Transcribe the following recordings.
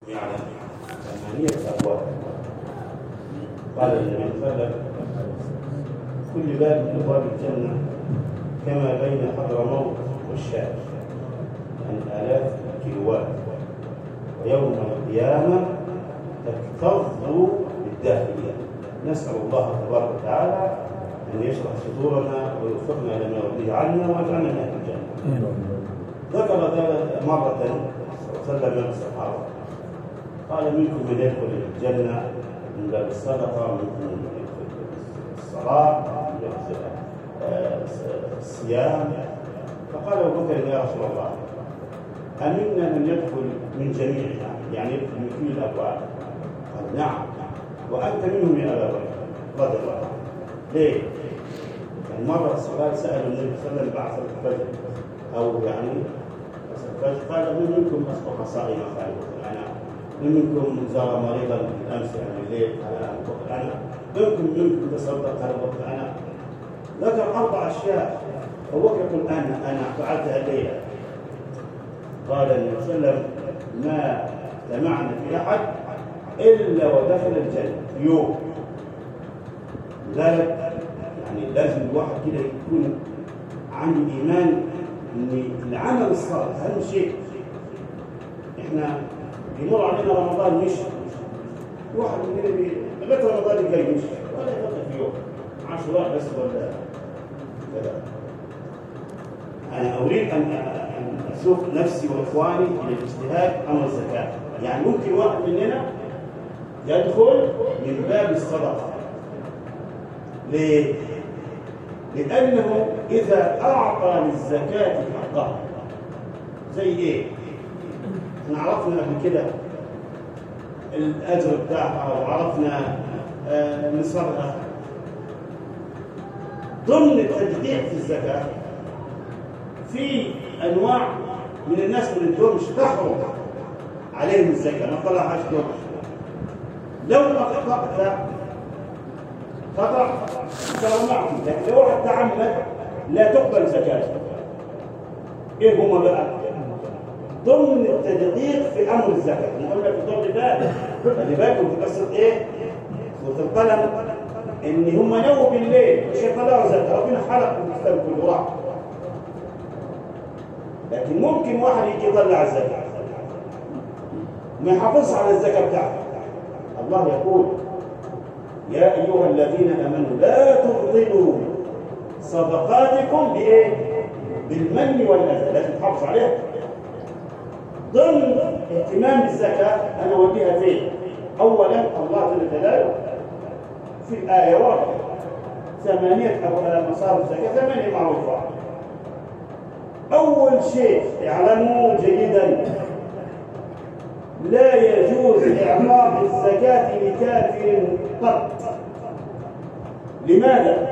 يعني ثمانية أبواب قال النبي صلى الله عليه وسلم كل باب من أبواب الجنة كما بين حضرموت والشام يعني آلاف الكيلوات ويوم القيامة تكتظ بالداخلية نسأل الله تبارك وتعالى أن يشرح صدورنا ويوفقنا إلى ما يرضيه عنا ويجعلنا من أهل الجنة ذكر ذلك مرة صلى الله عليه وسلم الصحابة قال منكم من يدخل الجنة من باب الصدقة منكم من الصلاة من باب الصيام فقال أبو بكر يا رسول الله أمنا من يدخل من جميعها يعني يدخل من كل الأبواب قال نعم وأنت منهم يا أبا بكر رضي الله عنه ليه؟ يعني مرة الصلاة سأل النبي صلى الله عليه وسلم بعد الفجر أو يعني الفجر قال من منكم أصبح صائما خالدا أنا من منكم زار مريضا بالأمس يعني الليل على أبو بكر أنا منكم منكم تصدق على أبو بكر أنا ذكر أربع أشياء أبو بكر يقول أنا أنا فعلتها الليلة قال النبي صلى الله عليه وسلم ما اجتمعنا في أحد إلا ودخل الجنة يوم لذلك يعني لازم الواحد كده يكون عنده إيمان إن العمل الصالح أهم شيء إحنا يمر علينا رمضان مش واحد مننا بي لغاية رمضان الجاي مش ولا يفكر في يوم عشرة بس ولا كذا أنا أريد أن أن أسوق نفسي وإخواني إلى الاجتهاد أمر الزكاة يعني ممكن واحد مننا يدخل من باب الصدقة ليه؟ لأنه إذا أعطى للزكاة حقها زي إيه؟ احنا عرفنا قبل كده الأجر بتاعها وعرفنا آه نصابها ضمن التدقيق في الزكاة في أنواع من الناس من الدومش تحرم عليهم الزكاة ما طلعهاش دومش لو أخطأت خطأ ترى معهم لكن لو واحد تعمد لا تقبل زكاته ايه هما بقى ضمن التدقيق في امر الزكاه احنا قلنا في ضمن باب خلي بالكم في قصه ايه سوره القلم ان هم نووا بالليل مش هيطلعوا زكاه ربنا خلق الاسلام كله راح لكن ممكن واحد يجي يطلع الزكاه ما يحافظش على الزكاه بتاعته الله يقول يا أيها الذين آمنوا لا تبطلوا صدقاتكم بإيه؟ بالمن والأذى لازم تحافظ عليها ضمن اهتمام بالزكاة أنا أوديها فين؟ أولا الله جل جلاله في الآية واضحة ثمانية مصارف الزكاة ثمانية معروفة أول شيء اعلموا جيدا لا يجوز إعطاء الزكاة لكافر قط لماذا؟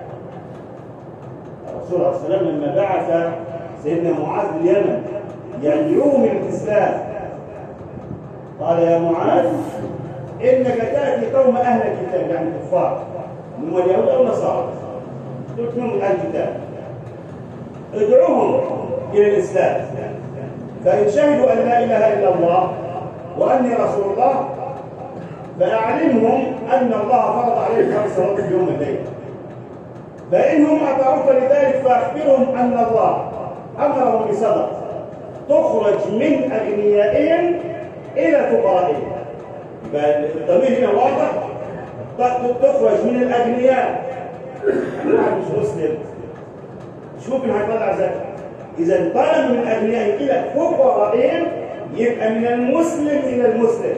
الرسول عليه السلام لما بعث سيدنا معاذ اليمن يدعوهم الى الاسلام قال يا معاذ انك تاتي قوم اهل الكتاب يعني كفار هم اليهود او النصارى تؤتون اهل الكتاب ادعوهم الى الاسلام فان شهدوا ان لا اله الا الله واني رسول الله فاعلمهم ان الله فرض عليهم خمس صلوات في يوم الليل فانهم اطاعوك لذلك فاخبرهم ان الله امرهم بصدقه تخرج من اغنيائهم الى فقرائهم فالضمير هنا واضح تخرج من الاغنياء واحد مش مسلم شوف اللي هيطلع زكاه اذا طلب من اغنيائهم الى فقرائهم يبقى من المسلم الى المسلم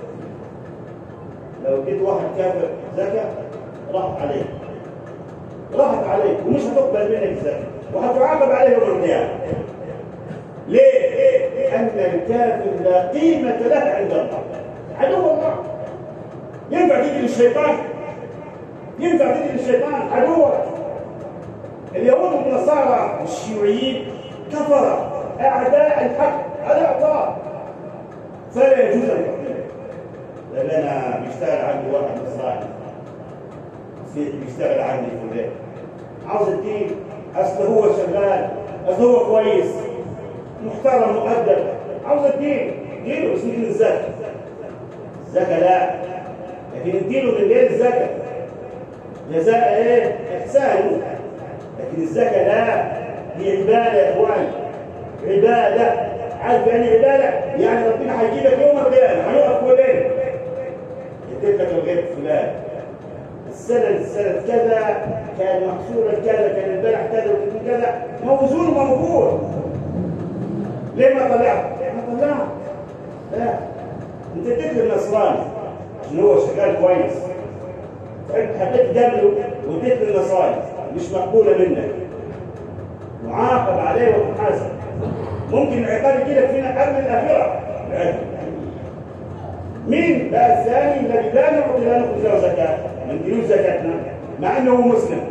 لو جيت واحد كافر زكاه راحت عليه راحت عليك ومش هتقبل منك الزكاه وهتعاقب عليه يوم القيامه ليه؟ لأن الكافر لا قيمة له عند الله عدو الله ينفع تيجي للشيطان ينفع تيجي للشيطان عدوك اليهود والنصارى الشيوعيين كفر أعداء الحق على أعطاء فلا يجوز أن لأن أنا بيشتغل عندي واحد نصراني بيشتغل عندي في البيت عاوز الدين أصل هو شغال أصل هو كويس محترم مؤدب عاوز الدين دينه بس دين الزكاه الزكاة لا لكن اديله من غير الزكاة جزاء ايه احسان لكن الزكاة لا هي عبادة يا اخوان عبادة عارف يعني عبادة يعني ربنا هيجيبك يوم القيامة هنقف كلنا اديت لك الغير فلان السنة السنة كذا كان محصولا كذا كان البارح كذا وكان كذا موزون موجود ليه ما طلعت؟ ما طلعت لا انت اديت للنصراني ان هو شغال كويس فانت حبيت تجامله واديت للنصراني مش مقبوله منك معاقب عليه وتحاسب ممكن العقاب يجي لك فينا قبل الاخره مين بقى الثاني الذي لا نعطي لا نخرج له زكاه من ديون زكاتنا مع انه مسلم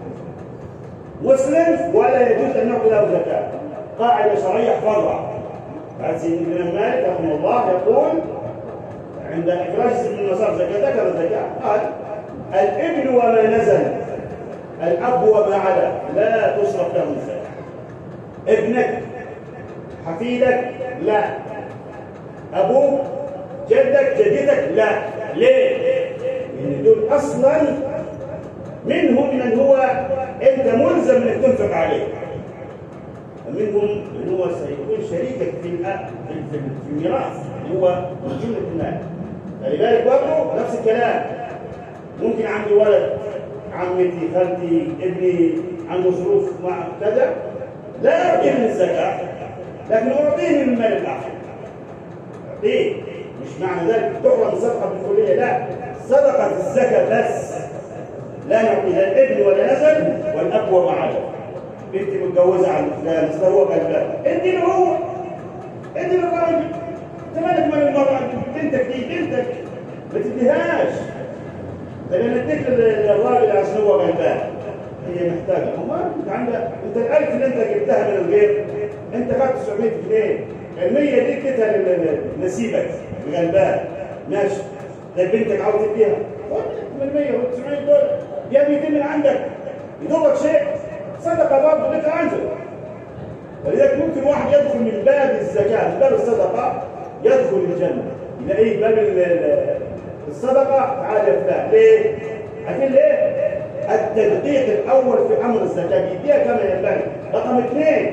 مسلم ولا يجوز ان نعطي له زكاه قاعده شرعيه احفظها بعد سيدنا ابن مالك رحمه الله يقول عند اخراج سيدنا النصارى زكاه ذكر الزكاه قال الابن وما نزل الاب وما علا لا تصرف له الزكاه ابنك حفيدك لا ابوك جدك جدتك لا ليه لان دول اصلا منهم من هو انت ملزم انك تنفق عليه ومنهم من هو سيكون شريكك في في الميراث اللي هو من جمله المال فلذلك برضه نفس الكلام ممكن عندي ولد عمتي خالتي ابني عنده ظروف مع كذا لا اعطيه من الزكاه لكن اعطيه من المال الاخر اعطيه مش معنى ذلك تحرم الصدقه بالكليه لا صدقه الزكاه بس لا نعطي لا الابن ولا نسل والاب وما عدا بنتي متجوزه عن فلان اصل هو غلبان ادي له هو ادي للراجل انت مالك مال المراه بنتك دي بنتك ما تديهاش ده انا اديك للراجل عشان هو غلبان هي محتاجه هو انت عندك انت الالف اللي انت جبتها من الغير انت خدت 900 جنيه ال 100 دي اديتها لنسيبك الغلبان ماشي ده بنتك عاوز تديها خد من 100 و 900 دول يا 200 من عندك يدوبك شيء صدقه برضه لك عنده ولذلك ممكن واحد يدخل من باب الزكاه من باب الصدقه يدخل الجنه يلاقيه باب الصدقه تعال يا فلان ليه؟ عارفين ليه؟ التدقيق الاول في امر الزكاه يديها كما ينبغي رقم اثنين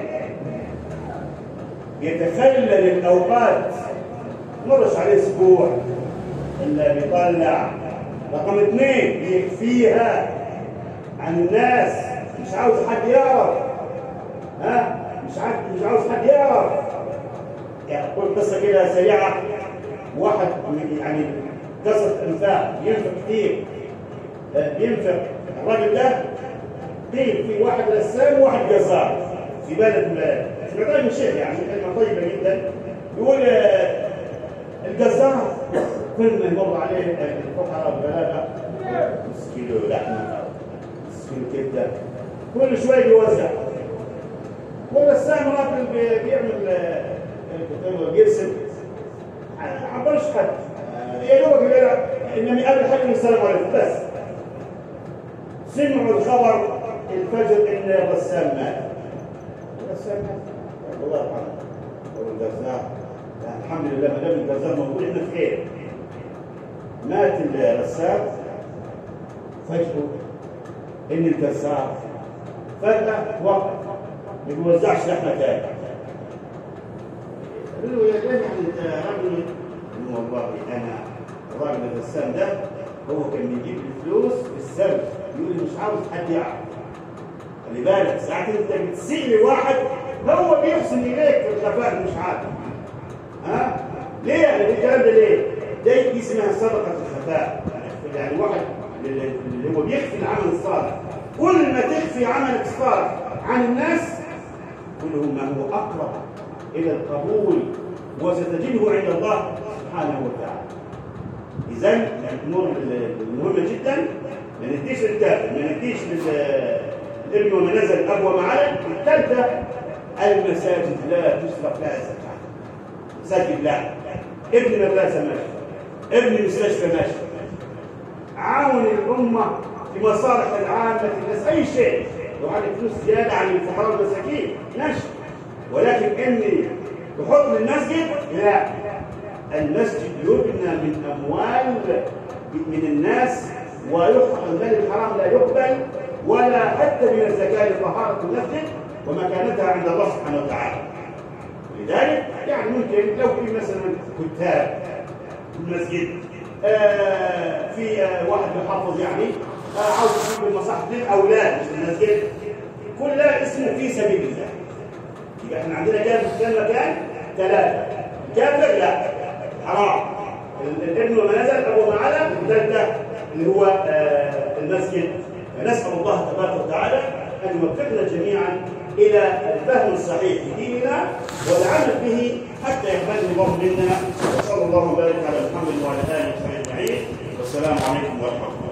يتخلل الاوقات مرش عليه اسبوع الا بيطلع رقم اثنين يخفيها عن الناس مش عاوز حد يعرف ها مش عاوز مش عاوز حد يعرف يعني قول قصه كده سريعه واحد يعني قصه انفاق ينفق كتير ينفق الراجل ده قيل في واحد رسام وواحد جزار في بلد ما سمعتها من شيخ يعني كلمه طيبه جدا يقول الجزار كل ما يمر عليه الفقراء والغلابه نص كيلو لحمه نص كيلو كبده كل شويه بيوزع والرسام راجل بيعمل بيرسم عبرش حد يا دوبك انما يقابل حد من السلام عليكم بس سمعوا الخبر الفجر ان الرسام مات الرسام مات الله يرحمه والجزار الحمد لله ما دام الجزار موجود احنا في خير مات الرسام فجأة ان الجزار فجأة وقف ما بيوزعش لحمه تاني قالوا له يا جماعه انت راجل والله انا الراجل الرسام ده هو كان بيجيب الفلوس بالسبب يقول لي مش عاوز حد يعرف خلي بالك ساعات انت بتسيء لواحد هو بيحسن اليك في الخفاء مش عارف ها ليه يعني الكلام ده ليه؟ ده دي اسمها صدقه الخفاء يعني واحد اللي هو بيخفي العمل الصالح كل ما تخفي عملك الصالح عن الناس كل ما هو اقرب الى القبول وستجده عند الله سبحانه وتعالى اذا الامور المهمه جدا ما نديش للكافر ما نديش للابن وما نزل الاب وما علم الثالثه المساجد لا تصرف لها زكاه مساجد لا ابن مدرسه ماشي ابن مستشفى ماشي عاون الامه في مصالح العامه الناس اي شيء لو عندك فلوس زياده عن الفقراء والمساكين ماشي ولكن اني تحط للمسجد لا المسجد يبنى من أموال من الناس ويحرم المال الحرام لا يقبل ولا حتى من الزكاة لطهارة المسجد ومكانتها عند الله سبحانه وتعالى لذلك يعني ممكن لو في مثلا كتاب في المسجد آه في آه واحد يحفظ يعني آه عاوز يجيب المصاحف للاولاد مش المسجد كلها اسمه في سبيل الله يبقى احنا عندنا كام كام مكان ثلاثه كافر لا حرام الابن وما نزل ابو ما علم الثالثه اللي هو آه المسجد فنسال الله تبارك وتعالى ان يوفقنا جميعا الى الفهم الصحيح في ديننا والعمل به حتى يقبله الله منا وصلى الله وبارك على محمد وعلى اله وصحبه اجمعين والسلام عليكم ورحمه الله